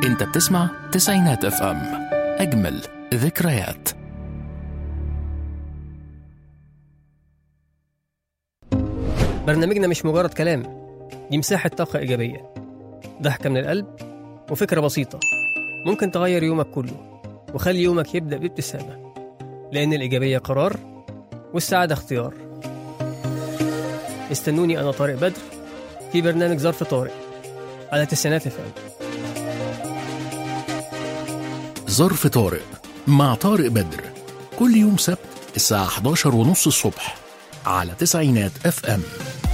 انت بتسمع تسعينات اف ام اجمل ذكريات برنامجنا مش مجرد كلام دي مساحة طاقة إيجابية ضحكة من القلب وفكرة بسيطة ممكن تغير يومك كله وخلي يومك يبدأ بابتسامة لأن الإيجابية قرار والسعادة اختيار استنوني أنا طارق بدر في برنامج ظرف طارق على تسعينات اف ام ظرف طارق مع طارق بدر كل يوم سبت الساعة 11 ونص الصبح على تسعينات اف ام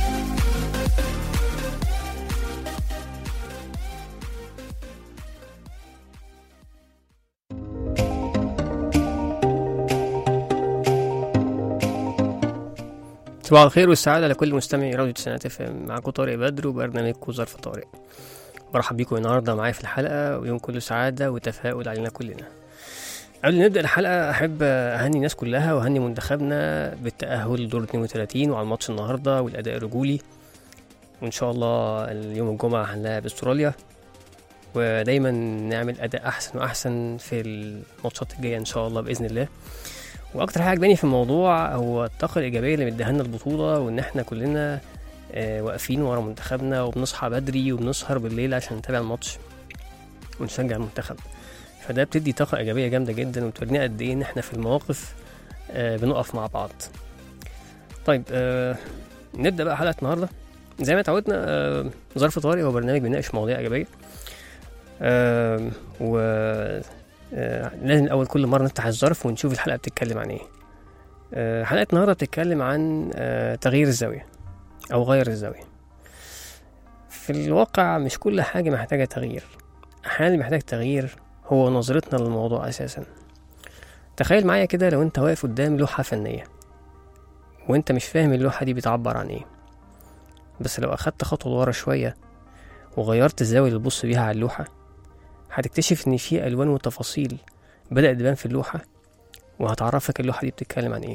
صباح الخير والسعادة لكل مستمعي راديو تسعينات اف ام معاكم طارق بدر وبرنامجكم ظرف طارق برحب بيكم النهاردة معايا في الحلقة ويوم كله سعادة وتفاؤل علينا كلنا قبل ما نبدأ الحلقة أحب أهني الناس كلها وأهني منتخبنا بالتأهل لدور 32 وعلى الماتش النهاردة والأداء الرجولي وإن شاء الله اليوم الجمعة هنلاعب استراليا ودايما نعمل أداء أحسن وأحسن في الماتشات الجاية إن شاء الله بإذن الله واكتر حاجه عجباني في الموضوع هو الطاقه الايجابيه اللي مديها لنا البطوله وان احنا كلنا آه، واقفين ورا منتخبنا وبنصحى بدري وبنسهر بالليل عشان نتابع الماتش ونشجع المنتخب فده بتدي طاقه ايجابيه جامده جدا وتورينا قد ايه ان احنا في المواقف آه، بنقف مع بعض طيب آه، نبدا بقى حلقه النهارده زي ما اتعودنا آه، ظرف طارئ هو برنامج بيناقش مواضيع ايجابيه آه، و آه، لازم الأول كل مرة نفتح الظرف ونشوف الحلقة بتتكلم عن إيه آه، حلقة النهاردة بتتكلم عن آه، تغيير الزاوية أو غير الزاوية في الواقع مش كل حاجة محتاجة تغيير أحيانا اللي محتاج تغيير هو نظرتنا للموضوع أساسا تخيل معايا كده لو أنت واقف قدام لوحة فنية وأنت مش فاهم اللوحة دي بتعبر عن إيه بس لو أخدت خطوة لورا شوية وغيرت الزاوية اللي تبص بيها على اللوحة هتكتشف إن في ألوان وتفاصيل بدأت تبان في اللوحة وهتعرفك اللوحة دي بتتكلم عن إيه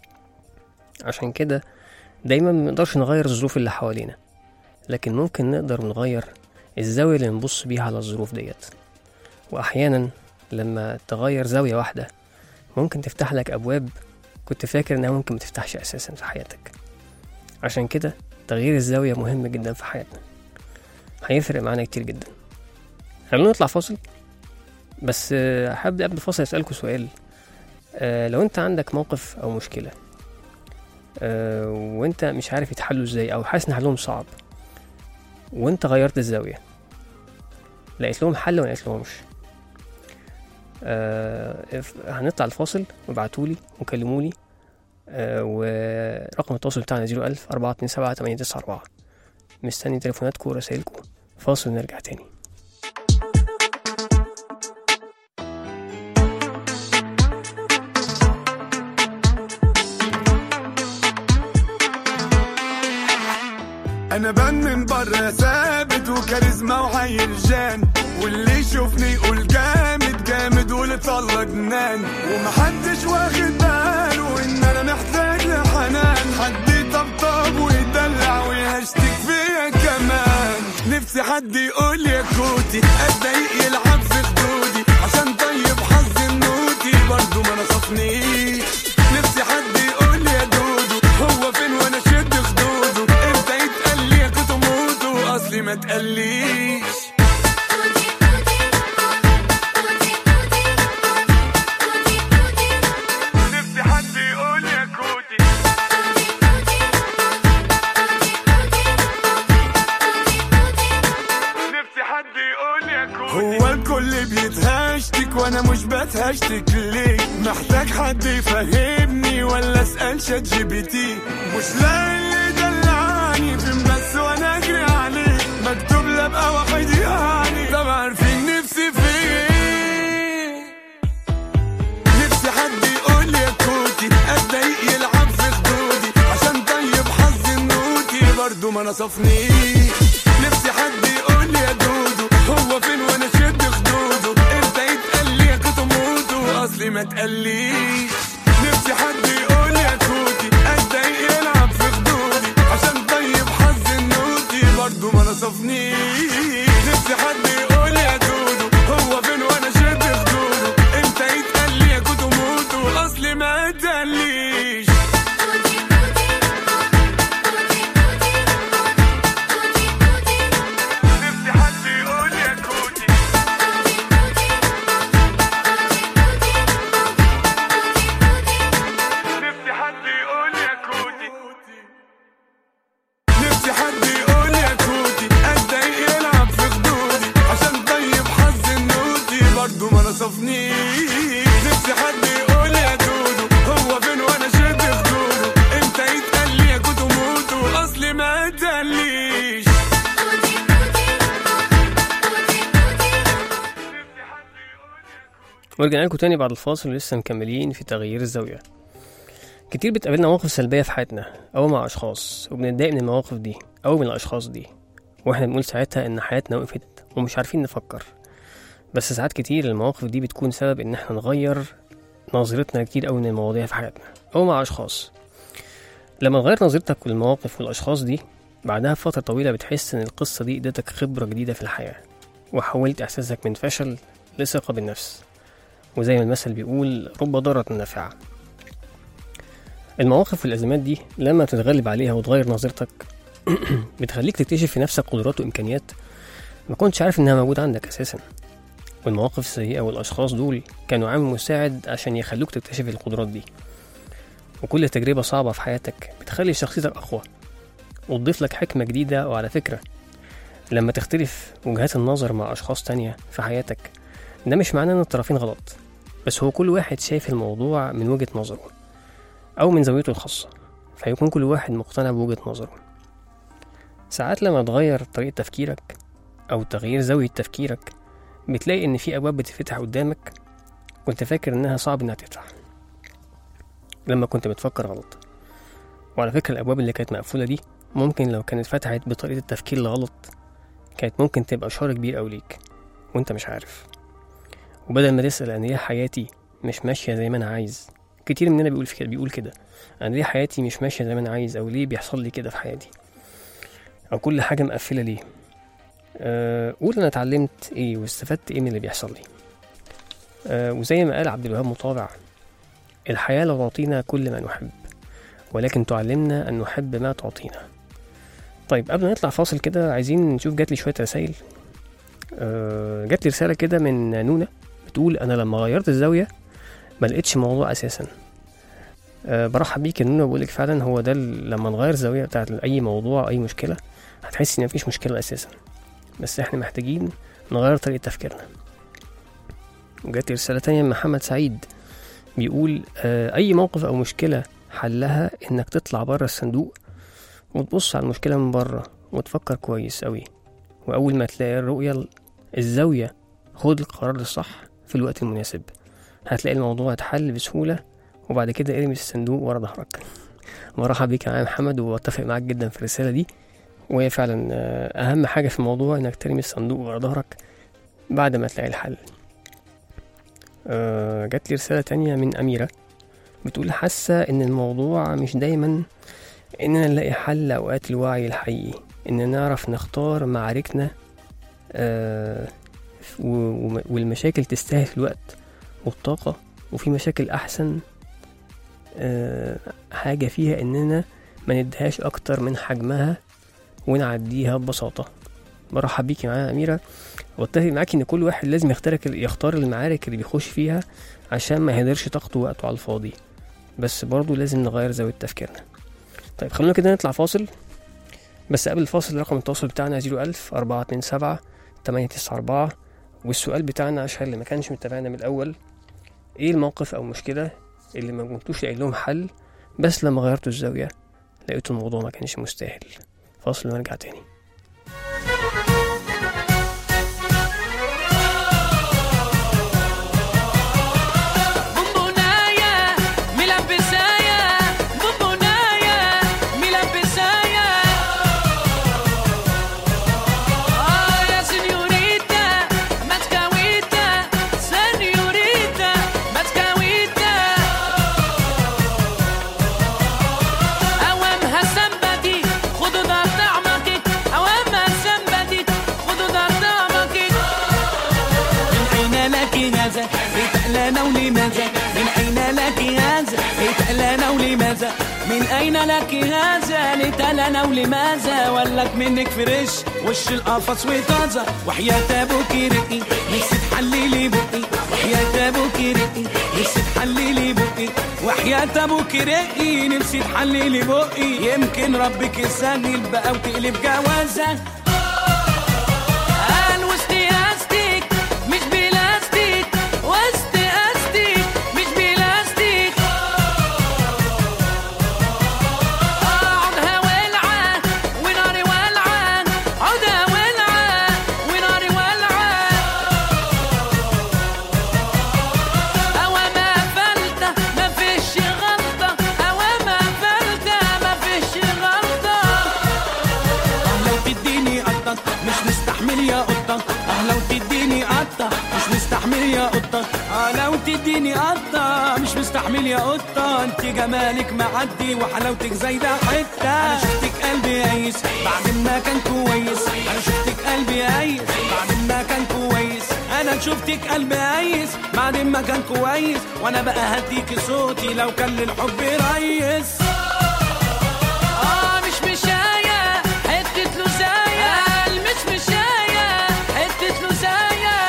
عشان كده دايما منقدرش نغير الظروف اللي حوالينا لكن ممكن نقدر نغير الزاوية اللي نبص بيها على الظروف ديت وأحيانا لما تغير زاوية واحدة ممكن تفتح لك أبواب كنت فاكر إنها ممكن متفتحش أساسا في حياتك عشان كده تغيير الزاوية مهم جدا في حياتنا هيفرق معانا كتير جدا خلونا نطلع فاصل بس آه، حابب قبل الفاصل اسالكوا سؤال آه، لو انت عندك موقف او مشكله آه، وانت مش عارف يتحلوا ازاي او حاسس ان حلهم صعب وانت غيرت الزاويه لقيت لهم حل ولا لقيت لهمش آه، اف- هنطلع الفاصل وابعتولي وكلمولي آه، ورقم التواصل بتاعنا 01000 427 894 مستني تليفوناتكم ورسايلكم فاصل ونرجع تاني انا بان من بره ثابت وكاريزما وحي الجان واللي يشوفني يقول جامد جامد واللي جنان ومحدش واخد باله ان انا محتاج لحنان حد يطبطب ويدلع ويهشتك فيا كمان نفسي حد يقول يا كوتي اتضايق يلعب في خدودي عشان طيب حظ النوتي برضه ما نصفنيش نفسي حد يقول يا دودو هو فين وانا شد خدوده امتى يتقال لي يا كنت موتو اصلي ما تقليش نفسي حد يقول يا كوتي نفسي حد يقول يا كوتي هو الكل بيتهشتك وانا مش بتهشتك ليه محتاج حد يفهمني ولا اسال شات جي بي تي مش لاقي اللي دلعني فين بس وانا اجري عليه مكتوب لي ابقى واحد يعني طب عارفين نفسي في ايه نفسي حد يقول يا كوتي اتضايق يلعب في خدودي عشان طيب حظ النوتي برضه ما نصفنيش نفسي حد يقول يا دودو هو فين وانا شد خدوده امتى يتقال لي يا كنت موتو اصلي ما تقليش نفسي حد يقول يا كوتي اتضايق يلعب في خدودي عشان طيب حظ النوتي برضه ما نصفنيش نفسي حد يقول يا دودو يشوفني نفسي حد يقول يا دودو هو فين وانا شد خدوده امتى يتقال لي يا كوتو موتو اصلي ما اتقاليش ورجعنا لكم تاني بعد الفاصل ولسه مكملين في تغيير الزاوية كتير بتقابلنا مواقف سلبية في حياتنا أو مع أشخاص وبنتضايق من المواقف دي أو من الأشخاص دي وإحنا بنقول ساعتها إن حياتنا وقفت ومش عارفين نفكر بس ساعات كتير المواقف دي بتكون سبب إن إحنا نغير نظرتنا كتير أوي من المواضيع في حياتنا أو مع أشخاص لما تغير نظرتك للمواقف والأشخاص دي بعدها بفترة طويلة بتحس إن القصة دي ادتك خبرة جديدة في الحياة وحولت إحساسك من فشل لثقة بالنفس وزي ما المثل بيقول رب ضارة نافعة المواقف والأزمات دي لما تتغلب عليها وتغير نظرتك بتخليك تكتشف في نفسك قدرات وإمكانيات ما كنتش عارف إنها موجودة عندك أساسا والمواقف السيئة والأشخاص دول كانوا عامل مساعد عشان يخلوك تكتشف القدرات دي وكل تجربة صعبة في حياتك بتخلي شخصيتك أقوى وتضيف لك حكمة جديدة وعلى فكرة لما تختلف وجهات النظر مع أشخاص تانية في حياتك ده مش معناه إن الطرفين غلط بس هو كل واحد شايف الموضوع من وجهة نظره أو من زاويته الخاصة فيكون كل واحد مقتنع بوجهة نظره ساعات لما تغير طريقة تفكيرك أو تغيير زاوية تفكيرك بتلاقي إن في أبواب بتتفتح قدامك كنت فاكر إنها صعب إنها تفتح لما كنت بتفكر غلط وعلى فكرة الأبواب اللي كانت مقفولة دي ممكن لو كانت فتحت بطريقة التفكير الغلط كانت ممكن تبقى شر كبير أوي ليك وانت مش عارف وبدل ما تسأل أنا ليه حياتي مش ماشية زي ما أنا عايز كتير مننا بيقول في كده بيقول كده أنا ليه حياتي مش ماشية زي ما أنا عايز أو ليه بيحصل لي كده في حياتي أو كل حاجة مقفلة ليه أه قول أنا اتعلمت إيه واستفدت إيه من اللي بيحصل لي أه وزي ما قال عبد الوهاب مطاوع الحياة لا تعطينا كل ما نحب ولكن تعلمنا أن نحب ما تعطينا طيب قبل ما نطلع فاصل كده عايزين نشوف جات لي شوية رسايل أه جات لي رسالة كده من نونة بتقول أنا لما غيرت الزاوية ما لقيتش موضوع أساسا أه برحب بيك يا نونة وبقول لك فعلا هو ده ال- لما نغير الزاوية بتاعت أي موضوع أي مشكلة هتحس إن مفيش مشكلة أساسا بس إحنا محتاجين نغير طريقة تفكيرنا وجات لي رسالة تانية من محمد سعيد بيقول أه أي موقف أو مشكلة حلها إنك تطلع بره الصندوق وتبص على المشكلة من بره وتفكر كويس أوي وأول ما تلاقي الرؤية الزاوية خد القرار الصح في الوقت المناسب هتلاقي الموضوع اتحل بسهولة وبعد كده ارمي الصندوق ورا ظهرك مرحب بيك يا محمد واتفق معاك جدا في الرسالة دي وهي فعلا آه، أهم حاجة في الموضوع إنك ترمي الصندوق ورا ظهرك بعد ما تلاقي الحل آه، جات لي رسالة تانية من أميرة بتقول حاسة إن الموضوع مش دايما إننا نلاقي حل أوقات الوعي الحقيقي إننا نعرف نختار معاركنا آه، و- وم- والمشاكل تستاهل الوقت والطاقة وفي مشاكل أحسن آه، حاجة فيها إننا ما نديهاش أكتر من حجمها ونعديها ببساطة برحب بيكي معايا يا أميرة واتفق معاكي إن كل واحد لازم يختار يختار المعارك اللي بيخش فيها عشان ما يهدرش طاقته ووقته على الفاضي بس برضه لازم نغير زاوية تفكيرنا طيب خلونا كده نطلع فاصل بس قبل الفاصل رقم التواصل بتاعنا 01000 427 894 والسؤال بتاعنا عشان اللي ما كانش متابعنا من الأول ايه الموقف أو المشكلة اللي ما كنتوش لاقي لهم حل بس لما غيرتوا الزاوية لقيتوا الموضوع ما كانش مستاهل فاصل ونرجع تاني بونبونايا ملبسايا بونبونايا ملبسايا آه يا سنيوريتا ماسكاويتا سنيوريتا ماسكاويتا أوامها سمبتي خدوا دار طعمك أوامها سمبتي خدوا دار طعمك من أين لك هذا لتألنا ولماذا من أين لك هذا لتألنا ولماذا من أين لك هذا لتألنا ولماذا ولك منك فريش وش القفص وطازة وحياة أبوك رقي نفسي تحللي بقي وحياة أبوك رقي نفسي تحللي بقي وحياة أبوك رقي نفسي تحللي بقي يمكن ربك يسهل بقى وتقلب جوازة قال وسط استيك مش بلاستيك مستحمل يا قطة اه لو تديني قطة مش مستحمل يا قطة انت جمالك معدي وحلاوتك زايدة حتة انا شفتك قلبي قايس بعد ما كان كويس انا شفتك قلبي قايس بعد ما كان كويس انا شفتك قلبي قايس بعد ما كان كويس وانا بقى هديكي صوتي لو كان للحب ريس آه مش مشاية حتة لوزاية مش مشاية حتة لوزاية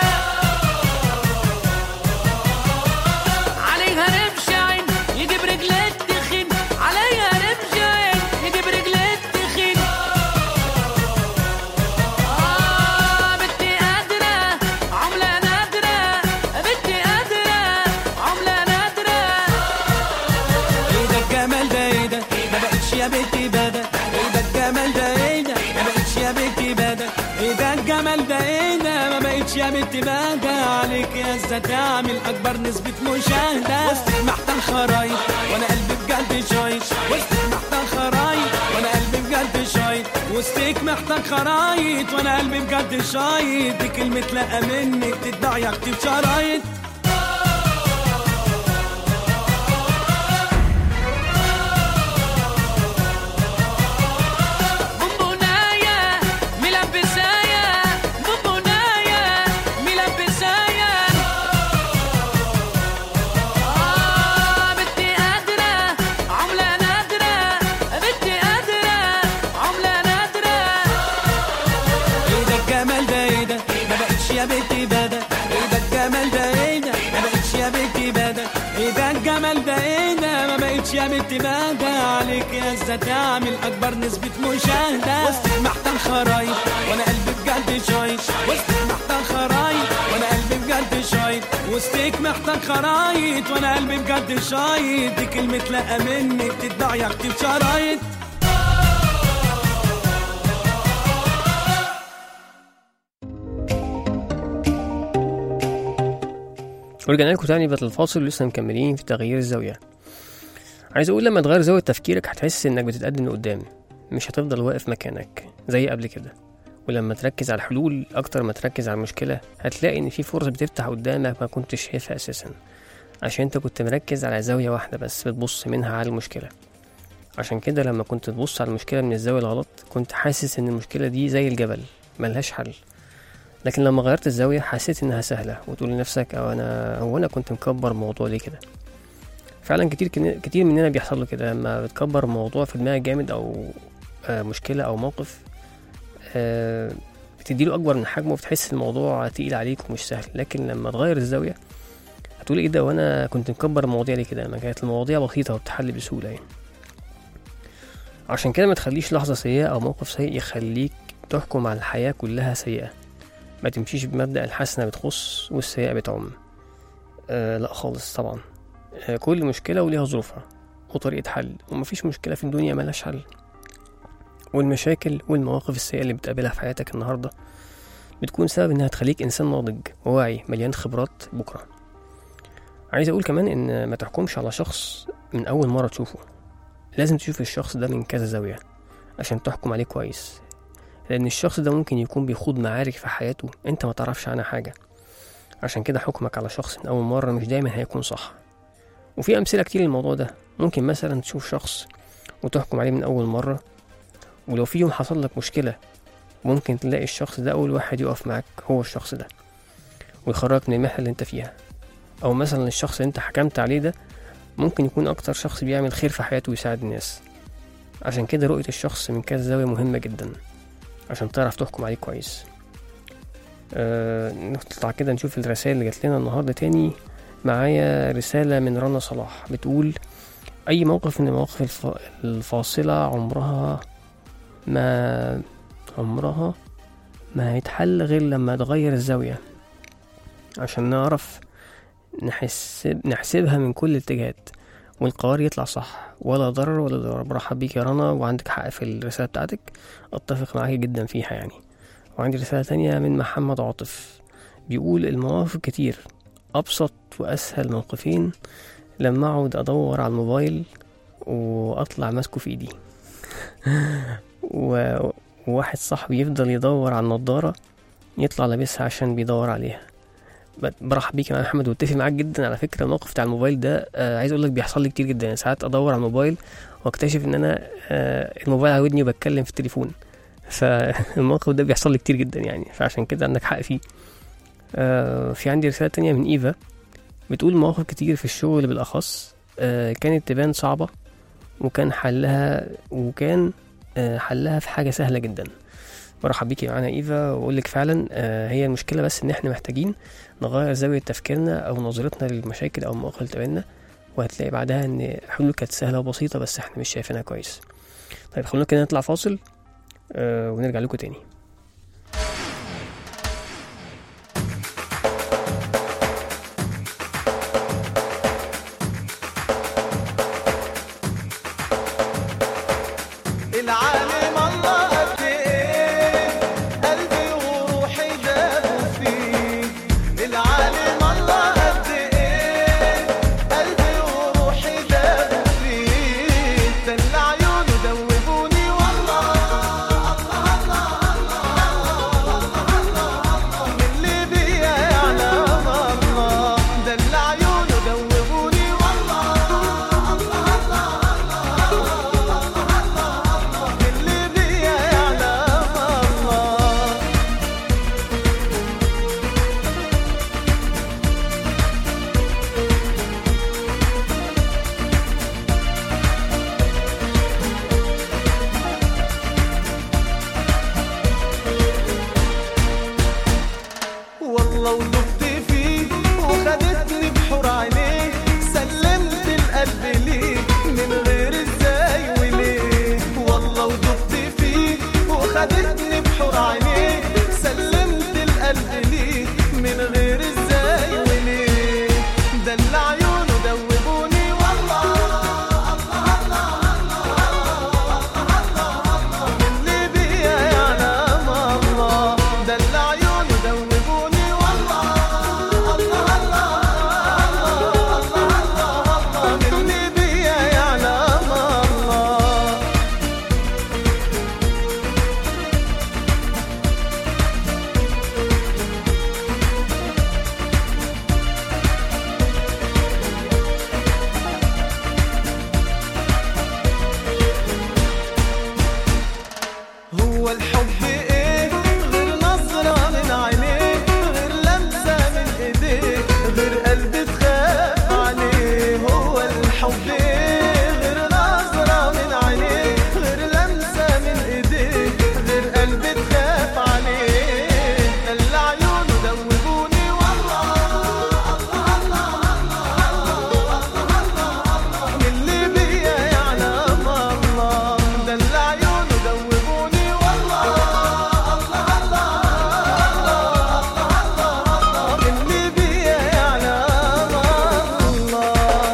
عليها رمش عين يجيب رجلات تخين عليها رمش عين يجيب رجلات تخين آه بنتي قادرة عملة نادرة بنتي قادرة عملة نادرة ايه ده الجمال ده ايه ده ما بقتش يا بنتي بدا ايه ده الجمال ده ايه ده ما بقتش يا بنتي بدا ايه ده الجمال ده ايه ده ما بقتش يا بنتي بدا عليك يا ازاي تعمل اكبر نسبة مشاهدة وسطك محتاج خرايط وانا قلبي بجد شايط وسطك محتاج خرايط وانا قلبي بجد شايط وسطك محتاج خرايط وانا قلبي بجد شايط دي كلمة لا منك تتباع يا كتير شرايط بونبونايا ملبسايا بونبونايا ملبسايا آه بنتي قادرة عملة نادرة بنتي قادرة عملة نادرة ايه ده الجمال ده ايه ده ما بقتش يا بنتي بدا ايه ده الجمال ده ايه ده ما بقتش يا بنتي بدا ايه ده الجمال ده ايه ده ما بقتش يا بنتي بدا عليك يا ازاي تعمل اكبر نسبة مشاهدة وسطك محتاج خرايط وانا قلبي بجد شايط وسطك محتاج خرايط وانا قلبي بجد شايط وسطك محتاج خرايط وانا قلبي بجد شايط دي كلمة لا منك تتباع يا كتير شرايط ورجعنا لكم تاني بعد الفاصل ولسه مكملين في تغيير الزاوية عايز أقول لما تغير زاوية تفكيرك هتحس إنك بتتقدم لقدام مش هتفضل واقف مكانك زي قبل كده ولما تركز على الحلول أكتر ما تركز على المشكلة هتلاقي إن في فرص بتفتح قدامك ما كنتش شايفها أساسا عشان أنت كنت مركز على زاوية واحدة بس بتبص منها على المشكلة عشان كده لما كنت تبص على المشكلة من الزاوية الغلط كنت حاسس إن المشكلة دي زي الجبل ملهاش حل لكن لما غيرت الزاوية حسيت إنها سهلة وتقول لنفسك أو أنا هو أنا كنت مكبر الموضوع ليه كده فعلا كتير كتير مننا بيحصل له كده لما بتكبر موضوع في دماغك جامد أو آه، مشكلة أو موقف آه، بتديله أكبر من حجمه وبتحس الموضوع تقيل عليك ومش سهل لكن لما تغير الزاوية هتقول ايه ده وانا كنت مكبر المواضيع ليه كده ما كانت المواضيع بسيطة وبتحل بسهولة يعني عشان كده ما تخليش لحظة سيئة أو موقف سيء يخليك تحكم على الحياة كلها سيئة ما تمشيش بمبدأ الحسنة بتخص والسيئة بتعم آه لا خالص طبعا آه كل مشكلة وليها ظروفها وطريقة حل ومفيش مشكلة في الدنيا ملهاش حل والمشاكل والمواقف السيئة اللي بتقابلها في حياتك النهاردة بتكون سبب إنها تخليك إنسان ناضج وواعي مليان خبرات بكرة عايز أقول كمان إن ما تحكمش على شخص من أول مرة تشوفه لازم تشوف الشخص ده من كذا زاوية عشان تحكم عليه كويس لأن الشخص ده ممكن يكون بيخوض معارك في حياته أنت ما تعرفش عنها حاجة عشان كده حكمك على شخص من أول مرة مش دايما هيكون صح وفي أمثلة كتير للموضوع ده ممكن مثلا تشوف شخص وتحكم عليه من أول مرة ولو في يوم حصل لك مشكلة ممكن تلاقي الشخص ده أول واحد يقف معاك هو الشخص ده ويخرجك من المحنة اللي أنت فيها أو مثلا الشخص اللي أنت حكمت عليه ده ممكن يكون أكتر شخص بيعمل خير في حياته ويساعد الناس عشان كده رؤية الشخص من كذا زاوية مهمة جدا عشان تعرف تحكم عليه كويس أه نطلع كده نشوف الرسائل اللي جات لنا النهاردة تاني معايا رسالة من رنا صلاح بتقول أي موقف من المواقف الف... الفاصلة عمرها ما عمرها ما هيتحل غير لما تغير الزاوية عشان نعرف نحسب نحسبها من كل الاتجاهات والقرار يطلع صح ولا ضرر ولا ضرر برحب بيك يا رنا وعندك حق في الرسالة بتاعتك اتفق معاك جدا فيها يعني وعندي رسالة تانية من محمد عاطف بيقول المواقف كتير أبسط وأسهل موقفين لما أقعد أدور على الموبايل وأطلع ماسكه في إيدي و- وواحد صاحبي يفضل يدور على النضارة يطلع لابسها عشان بيدور عليها ب- برحب بيك يا محمد واتفق معاك جدا على فكره الموقف بتاع الموبايل ده آه عايز اقول لك بيحصل لي كتير جدا يعني ساعات ادور على الموبايل واكتشف ان انا آه الموبايل على ودني وبتكلم في التليفون فالموقف ده بيحصل لي كتير جدا يعني فعشان كده عندك حق فيه آه في عندي رساله تانية من ايفا بتقول مواقف كتير في الشغل بالاخص آه كانت تبان صعبه وكان حلها وكان آه حلها في حاجه سهله جدا مرحب بيكي معانا ايفا واقول لك فعلا آه هي المشكله بس ان احنا محتاجين نغير زاويه تفكيرنا او نظرتنا للمشاكل او المواقف اللي تقابلنا وهتلاقي بعدها ان حلول كانت سهله وبسيطه بس احنا مش شايفينها كويس طيب خلونا كده نطلع فاصل آه ونرجع لكم تاني العالم الله قد ايه قلبي وروحي دابوا فيه العالم الله قد ايه قلبي وروحي دابوا فيه دل عيونه دوبوني والله من اللي بيا يعلم الله دل عيونه دوبوني والله اللي بيا يعلم الله والله وضبت فيه وخدتني بحور عينيه سلمت القلب ليه من غير ازاي وليه والله وضبت فيه وخدتني بحور عينيه سلمت القلب ليه من غير ازاي وليه دل عيونه دوبوني والله اللي بيا يعلم الله دل عيونه دوبوني والله اللي بيا يعلم الله هو الحب ايه غير نظرة من عينيه غير لمسة من ايديه غير قلب تخاف عليه هو الحب ايه غير نظرة من عينيه غير لمسة من ايديه غير قلب تخاف عليه دل عيونه دوبوني والله من اللي بيا يعلم الله دل عيونه دوبوني والله من اللي بيا يعلم الله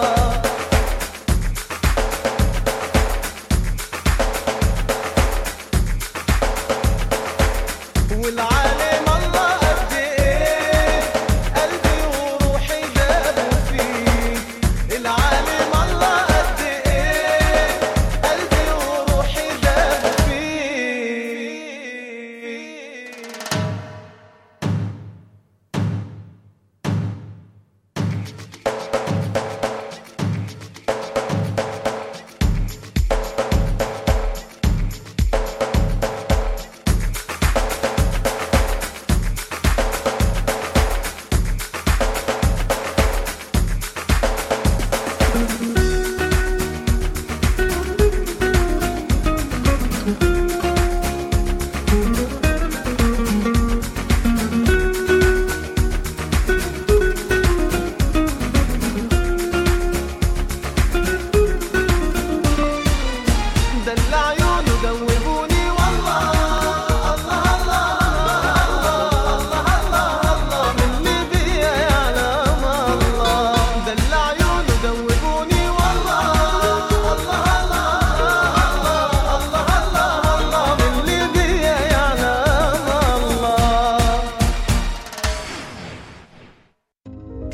والعالم الله قد ايه قلبي وروحي دابوا فيه العالم الله قد ايه قلبي وروحي دابوا فيه دل عيونه دوبوني والله من اللي بيا يعلم الله دل عيونه دوبوني والله من اللي بيا يعلم الله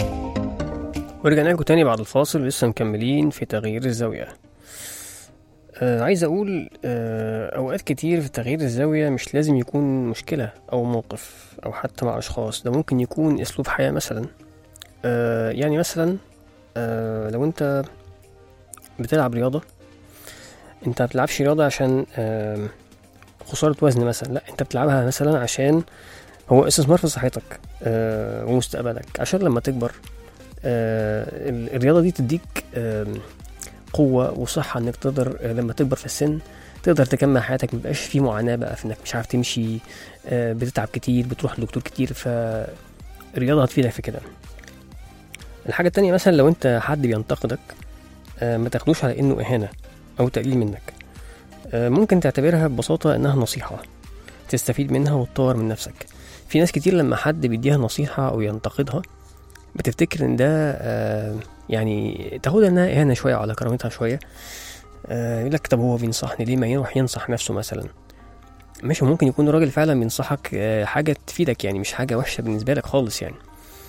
ورجعنا لكم تاني بعد الفاصل لسه مكملين في تغيير الزاوية آه عايز أقول آه أوقات كتير في تغيير الزاوية مش لازم يكون مشكلة أو موقف أو حتى مع أشخاص ده ممكن يكون أسلوب حياة مثلا آه يعني مثلا آه لو أنت بتلعب رياضة أنت بتلعبش رياضة عشان آه خسارة وزن مثلا لا أنت بتلعبها مثلا عشان هو استثمار في صحتك آه ومستقبلك عشان لما تكبر آه ال- الرياضة دي تديك آه قوة وصحة انك تقدر آه، لما تكبر في السن تقدر تكمل حياتك مبقاش في معاناة بقى في انك مش عارف تمشي آه، بتتعب كتير بتروح لدكتور كتير فالرياضة هتفيدك في كده الحاجة التانية مثلا لو انت حد بينتقدك آه، ما تاخدوش على انه اهانة او تقليل منك آه، ممكن تعتبرها ببساطة انها نصيحة تستفيد منها وتطور من نفسك في ناس كتير لما حد بيديها نصيحة او ينتقدها بتفتكر ان ده آه، يعني تاخدها انها اهانة شوية على كرامتها شوية آه، يقول لك طب هو بينصحني ليه ما يروح ينصح نفسه مثلا ماشي ممكن يكون الراجل فعلا بينصحك آه، حاجة تفيدك يعني مش حاجة وحشة بالنسبة لك خالص يعني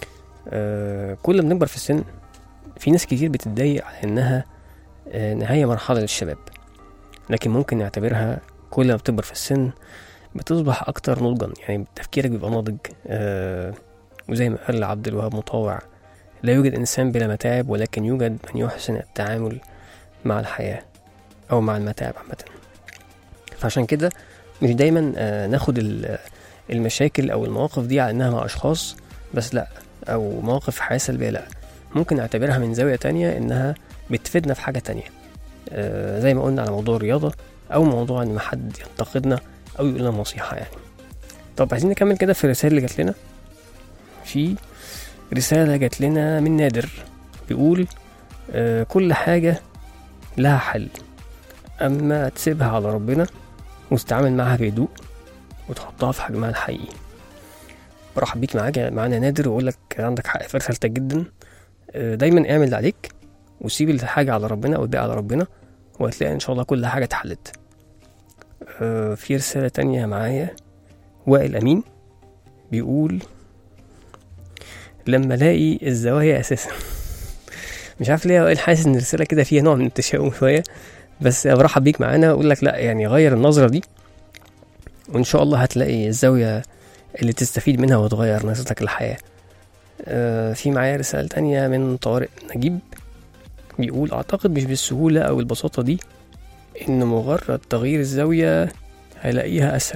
آه، كل ما بنكبر في السن في ناس كتير بتتضايق على انها آه، نهاية مرحلة للشباب لكن ممكن نعتبرها كل ما بتكبر في السن بتصبح أكتر نضجا يعني تفكيرك بيبقى ناضج آه، وزي ما قال عبد الوهاب مطاوع لا يوجد إنسان بلا متاعب ولكن يوجد من يحسن التعامل مع الحياة أو مع المتاعب عامة فعشان كده مش دايما آه، ناخد ال- المشاكل أو المواقف دي على إنها مع أشخاص بس لأ أو مواقف حياة سلبية لأ ممكن نعتبرها من زاوية تانية إنها بتفيدنا في حاجة تانية آه، زي ما قلنا على موضوع الرياضة أو موضوع إن حد ينتقدنا أو يقول لنا نصيحة يعني طب عايزين نكمل كده في الرسائل اللي جات لنا في رسالة جات لنا من نادر بيقول آه كل حاجة لها حل أما تسيبها على ربنا وتتعامل معاها بهدوء وتحطها في حجمها الحقيقي برحب بيك معاك معانا نادر وأقول لك عندك حق في رسالتك جدا آه، دايما اعمل اللي عليك وسيب الحاجة على ربنا أو الباقي على ربنا وهتلاقي إن شاء الله كل حاجة اتحلت آه، في رسالة تانية معايا وائل أمين بيقول لما الاقي الزوايا اساسا مش عارف ليه يا وائل حاسس ان الرساله كده فيها نوع من التشاؤم شويه بس برحب بيك معانا واقول لك لا يعني غير النظره دي وان شاء الله هتلاقي الزاويه اللي تستفيد منها وتغير نظرتك للحياه آه في معايا رسالة تانية من طارق نجيب بيقول أعتقد مش بالسهولة أو البساطة دي إن مجرد تغيير الزاوية هلاقيها أسهل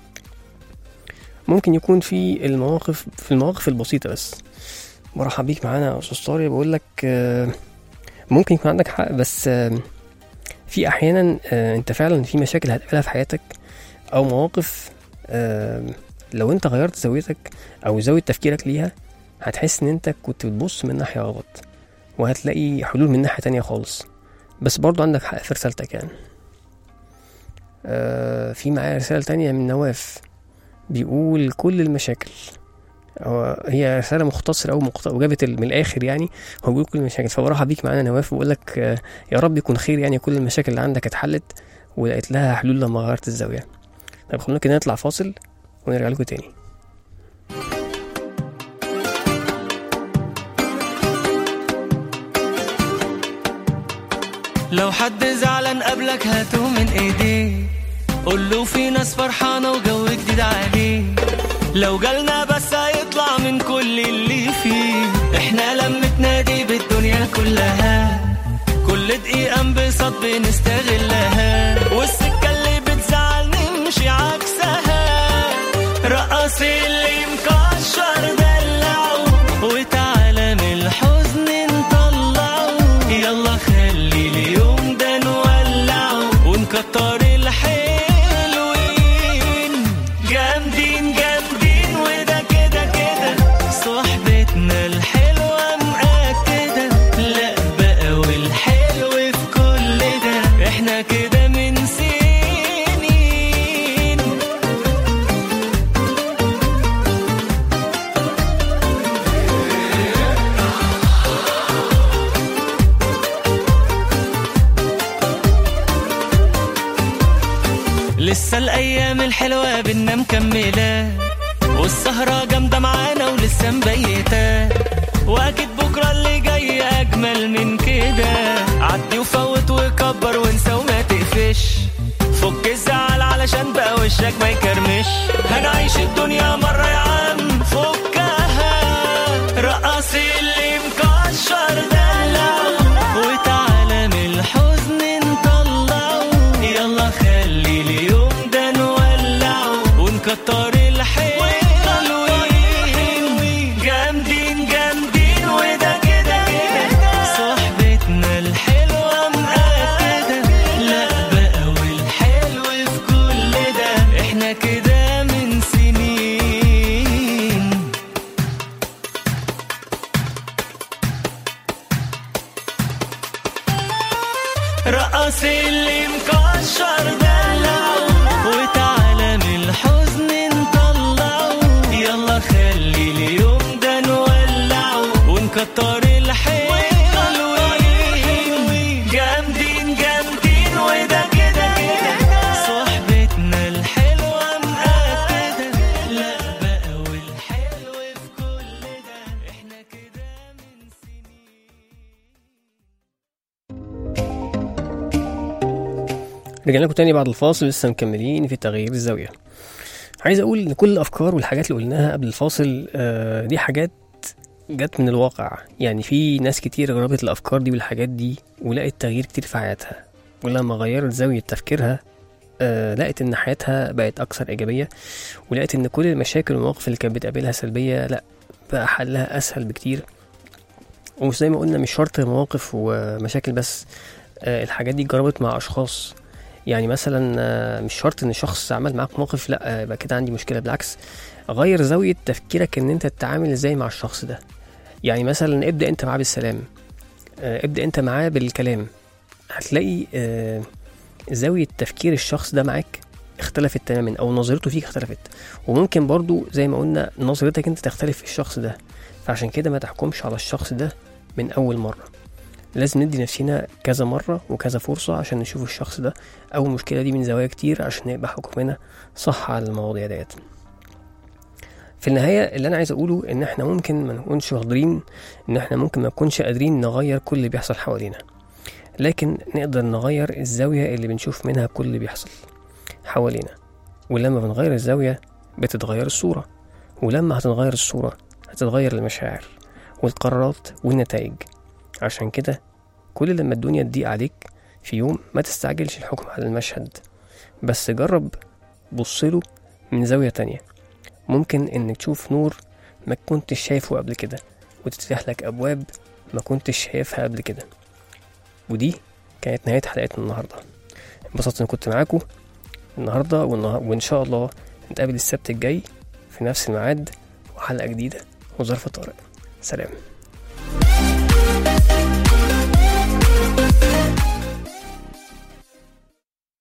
ممكن يكون في المواقف في المواقف البسيطة بس مرحب بيك معانا يا أستاذ طارق بقول لك آه، ممكن يكون عندك حق بس آه، في أحيانا آه، أنت فعلا في مشاكل هتقابلها في حياتك أو مواقف آه، لو أنت غيرت زاويتك أو زاوية تفكيرك ليها هتحس إن أنت كنت بتبص من ناحية غلط وهتلاقي حلول من ناحية تانية خالص بس برضو عندك حق في رسالتك يعني آه في معايا رسالة تانية من نواف بيقول كل المشاكل هو هي رسالة مختصرة أو مقت... وجابت ال- من الآخر يعني هو بيقول كل المشاكل فبرحب بيك معانا نواف وبقول لك آه، يا رب يكون خير يعني كل المشاكل اللي عندك اتحلت ولقيت لها حلول لما غيرت الزاوية طيب خلونا كده نطلع فاصل ونرجع لكم تاني لو حد زعلان قبلك هاته من ايديه قول له في ناس فرحانه وجو جديد عليه لو جالنا بس هيطلع من كل اللي فيه احنا لمتنا دي بالدنيا كلها كل دقيقه انبساط بنستغلها والسكه اللي بتزعل نمشي عكسها رقص اللي مكشر دلعه وتعالى من الحزن نطلعه يلا خلي اليوم ده نولعه ونكتر الحلوين جامدين جامدين وده كده كده صحبتنا الحلوة مأكدة لا بقى والحلو في كل ده احنا كده من سنين لسه الايام الحلوه بينا مكمله والسهره جامده معانا ولسه مبيته واكيد بكره اللي جاي اجمل من كده عدي وفوت وكبر وانسى وما تقفل تقفش فك الزعل علشان بقى وشك ما يكرمش هنعيش الدنيا مرة يا عم فكها رقص اللي مكشر دلع وتعالى من الحزن نطلعه يلا خلي اليوم ده نولعه ونكتر الحلوين جامدين جامدين وده كده كده صحبتنا الحلوة مأكدة لا بقى والحلو في كل ده احنا كده من سنين رقص اللي مكشر دلع وتعالى من الحزن نطلعه يلا خلي اليوم ده نولعه ونكتر الحلوين جامدين جامدين وده كده كده صحبتنا الحلوة مأكدة لا بقى والحلو في كل ده احنا كده من سنين رجعنا لكم تاني بعد الفاصل لسه مكملين في تغيير الزاوية عايز أقول إن كل الأفكار والحاجات اللي قلناها قبل الفاصل آه، دي حاجات جت من الواقع يعني في ناس كتير جربت الأفكار دي والحاجات دي ولقت تغيير كتير في حياتها ولما غيرت زاوية تفكيرها آه، لقت إن حياتها بقت أكثر إيجابية ولقت إن كل المشاكل والمواقف اللي كانت بتقابلها سلبية لأ بقى حلها أسهل بكتير ومش زي ما قلنا مش شرط مواقف ومشاكل بس آه، الحاجات دي اتجربت مع أشخاص يعني مثلا آه، مش شرط ان شخص عمل معاك موقف لا آه، يبقى كده عندي مشكله بالعكس غير زاويه تفكيرك ان انت تتعامل ازاي مع الشخص ده يعني مثلا ابدا انت معاه بالسلام آه، ابدا انت معاه بالكلام هتلاقي آه، زاويه تفكير الشخص ده معاك اختلفت تماما او نظرته فيك اختلفت وممكن برضو زي ما قلنا نظرتك انت تختلف في الشخص ده فعشان كده ما تحكمش على الشخص ده من اول مره لازم ندي نفسنا كذا مرة وكذا فرصة عشان نشوف الشخص ده أو المشكلة دي من زوايا كتير عشان يبقى حكمنا صح على المواضيع ديت في النهاية اللي أنا عايز أقوله إن إحنا ممكن ما نكونش قادرين إن إحنا ممكن ما نكونش قادرين نغير كل اللي بيحصل حوالينا لكن نقدر نغير الزاوية اللي بنشوف منها كل اللي بيحصل حوالينا ولما بنغير الزاوية بتتغير الصورة ولما هتتغير الصورة هتتغير المشاعر والقرارات والنتائج عشان كده كل لما الدنيا تضيق عليك في يوم ما تستعجلش الحكم على المشهد بس جرب بصله من زاوية تانية ممكن انك تشوف نور ما كنتش شايفه قبل كده وتفتح لك ابواب ما كنتش شايفها قبل كده ودي كانت نهاية حلقتنا النهاردة انبسطت اني كنت معاكم النهاردة والنها- وان شاء الله نتقابل السبت الجاي في نفس الميعاد وحلقة جديدة وظرف طارق سلام